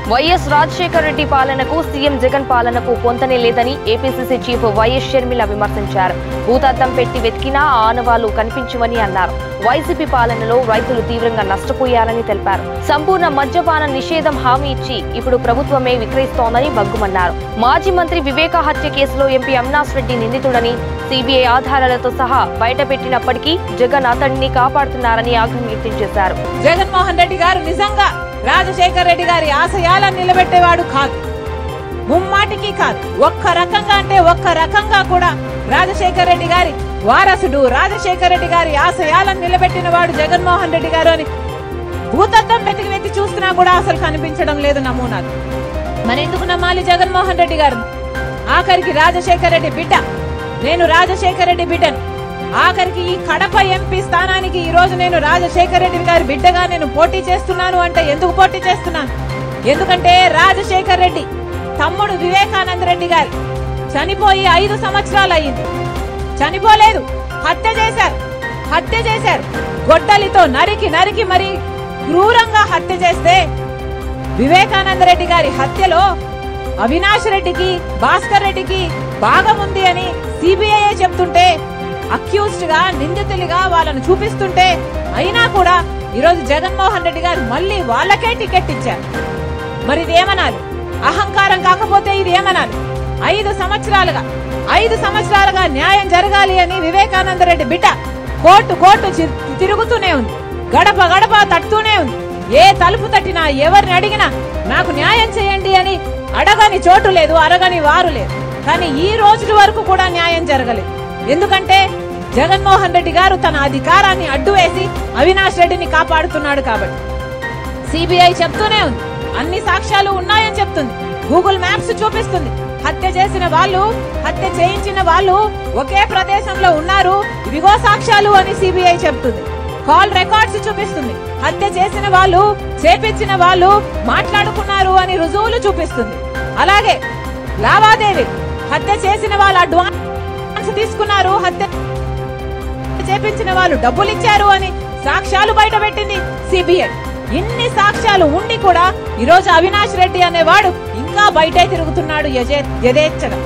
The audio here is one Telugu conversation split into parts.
వైఎస్ రాజశేఖర రెడ్డి పాలనకు సీఎం జగన్ పాలనకు పొంతనే లేదని ఏపీసీసీ చీఫ్ వైఎస్ షర్మిల విమర్శించారు భూతద్దం పెట్టి వెతికినా ఆ ఆనవాళ్లు కనిపించవని అన్నారు వైసీపీ పాలనలో రైతులు తీవ్రంగా నష్టపోయారని తెలిపారు సంపూర్ణ మద్యపాన నిషేధం హామీ ఇచ్చి ఇప్పుడు ప్రభుత్వమే విక్రయిస్తోందని బగ్గుమన్నారు మాజీ మంత్రి వివేక హత్య కేసులో ఎంపీ అవినాష్ రెడ్డి నిందితుడని సిబిఐ ఆధారాలతో సహా బయటపెట్టినప్పటికీ జగన్ అతడిని కాపాడుతున్నారని ఆగ్రహం వ్యక్తం చేశారు జగన్మోహన్ రెడ్డి గారు నిజంగా రాజశేఖర రెడ్డి గారి ఆశయాలను నిలబెట్టేవాడు కాదు ముమ్మాటికి కాదు ఒక్క రకంగా అంటే ఒక్క రకంగా కూడా రాజశేఖర రెడ్డి గారి వారసుడు రాజశేఖర రెడ్డి గారి ఆశయాలను నిలబెట్టిన వాడు జగన్మోహన్ రెడ్డి గారు అని భూతత్వం వెతికి వెతికి చూస్తున్నా కూడా అసలు కనిపించడం లేదు నమూనాలు మరెందుకు నమ్మాలి జగన్మోహన్ రెడ్డి గారు ఆఖరికి రాజశేఖర రెడ్డి బిడ్డ నేను రాజశేఖర రెడ్డి బిడ్డను ఆఖరికి ఈ కడప ఎంపీ స్థానానికి ఈ రోజు నేను రాజశేఖర రెడ్డి గారి బిడ్డగా నేను పోటీ చేస్తున్నాను అంటే ఎందుకు పోటీ చేస్తున్నాను ఎందుకంటే రాజశేఖర రెడ్డి తమ్ముడు వివేకానంద రెడ్డి గారి చనిపోయి ఐదు సంవత్సరాలు అయ్యింది చనిపోలేదు హత్య చేశారు హత్య చేశారు గొడ్డలితో నరికి నరికి మరి క్రూరంగా హత్య చేస్తే వివేకానంద రెడ్డి గారి హత్యలో అవినాష్ రెడ్డికి భాస్కర్ రెడ్డికి భాగం ఉంది అని సిబిఐ చెప్తుంటే అక్యూజ్డ్ గా నిందితులుగా వాళ్ళను చూపిస్తుంటే అయినా కూడా ఈరోజు జగన్మోహన్ రెడ్డి గారు మళ్ళీ వాళ్ళకే టికెట్ ఇచ్చారు మరి ఇది ఏమనాలి అహంకారం కాకపోతే ఇది ఏమనాలి ఐదు సంవత్సరాలుగా ఐదు సంవత్సరాలుగా న్యాయం జరగాలి అని వివేకానంద రెడ్డి బిడ్డ కోర్టు కోర్టు చి- తిరుగుతూనే ఉంది గడప గడప తట్టుతూనే ఉంది ఏ తలుపు తట్టినా ఎవరిని అడిగినా నాకు న్యాయం చేయండి అని అడగని చోటు లేదు అరగని వారు లేదు కానీ ఈ రోజు వరకు కూడా న్యాయం జరగలేదు ఎందుకంటే జగన్మోహన్ రెడ్డి గారు తన అధికారాన్ని అడ్డు వేసి అవినాష్ రెడ్డిని కాపాడుతున్నాడు కాబట్టి సిబిఐ చెప్తూనే ఉంది అన్ని సాక్ష్యాలు ఉన్నాయని చెప్తుంది గూగుల్ మ్యాప్స్ చూపిస్తుంది హత్య చేసిన వాళ్ళు హత్య చేయించిన వాళ్ళు ఒకే ప్రదేశంలో ఉన్నారు ఇవిగో సాక్ష్యాలు అని సిబిఐ చెప్తుంది కాల్ రికార్డ్స్ చూపిస్తుంది హత్య చేసిన వాళ్ళు చేపించిన వాళ్ళు మాట్లాడుకున్నారు అని రుజువులు చూపిస్తుంది అలాగే లావాదేవీ హత్య చేసిన వాళ్ళు అడ్వాన్స్ తీసుకున్నారు హత్య చేపించిన వాళ్ళు డబ్బులు ఇచ్చారు అని సాక్ష్యాలు బయట పెట్టింది సిబిఐ ఇన్ని సాక్ష్యాలు ఉండి కూడా ఈ రోజు అవినాష్ రెడ్డి అనేవాడు ఇంకా బయటే తిరుగుతున్నాడు యజే- యథేచ్ఛగా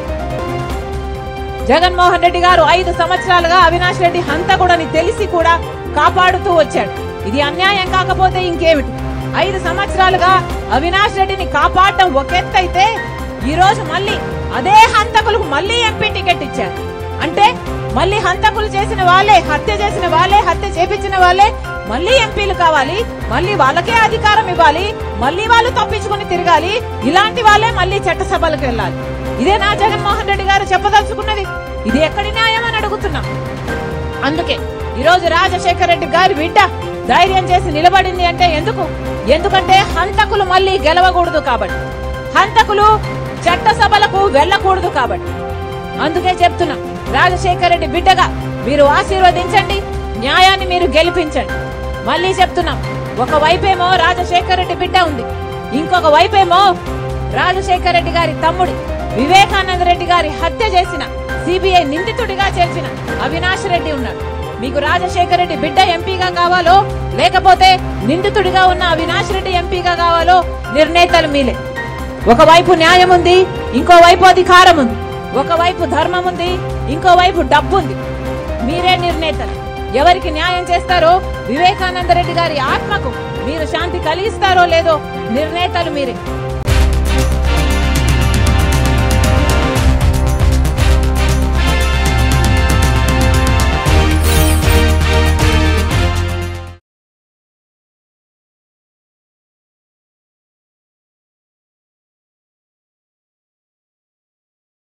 జగన్మోహన్ రెడ్డి గారు ఐదు సంవత్సరాలుగా అవినాష్ రెడ్డి హంతకుడని తెలిసి కూడా కాపాడుతూ వచ్చాడు ఇది అన్యాయం కాకపోతే ఇంకేమిటి ఐదు సంవత్సరాలుగా అవినాష్ రెడ్డిని కాపాడటం ఒక ఎత్తు అయితే ఈ రోజు మళ్ళీ అదే హంతకులకు మళ్ళీ ఎంపీ టికెట్ ఇచ్చారు అంటే మళ్ళీ హంతకులు చేసిన వాళ్ళే హత్య చేసిన వాళ్ళే హత్య చేపించిన వాళ్ళే మళ్ళీ ఎంపీలు కావాలి మళ్ళీ వాళ్ళకే అధికారం ఇవ్వాలి మళ్ళీ వాళ్ళు తప్పించుకుని తిరగాలి ఇలాంటి వాళ్ళే మళ్ళీ చట్టసభలకు వెళ్ళాలి ఇదే నా జగన్మోహన్ రెడ్డి గారు చెప్పదలుచుకున్నది ఇది ఎక్కడి న్యాయం అని అడుగుతున్నాం అందుకే ఈ రోజు రాజశేఖర రెడ్డి గారి బిడ్డ ధైర్యం చేసి నిలబడింది అంటే ఎందుకు ఎందుకంటే హంతకులు మళ్ళీ గెలవకూడదు కాబట్టి హంతకులు చట్టసభలకు వెళ్ళకూడదు కాబట్టి అందుకే చెప్తున్నా రాజశేఖర రెడ్డి బిడ్డగా మీరు ఆశీర్వదించండి న్యాయాన్ని మీరు గెలిపించండి మళ్ళీ చెప్తున్నాం ఒక వైపేమో రాజశేఖర రెడ్డి బిడ్డ ఉంది ఇంకొక వైపేమో రాజశేఖర రెడ్డి గారి తమ్ముడి వివేకానంద రెడ్డి గారి హత్య చేసిన సిబిఐ నిందితుడిగా చేర్చిన అవినాష్ రెడ్డి ఉన్నాడు మీకు రాజశేఖర రెడ్డి బిడ్డ ఎంపీగా కావాలో లేకపోతే నిందితుడిగా ఉన్న అవినాష్ రెడ్డి ఎంపీగా కావాలో నిర్ణేతలు మీలే ఒకవైపు న్యాయం ఉంది ఇంకోవైపు అధికారం ఉంది ఒకవైపు ధర్మం ఉంది ఇంకోవైపు డబ్బు ఉంది మీరే నిర్ణేతలు ఎవరికి న్యాయం చేస్తారో వివేకానంద రెడ్డి గారి ఆత్మకు మీరు శాంతి కలిగిస్తారో లేదో నిర్ణేతలు మీరే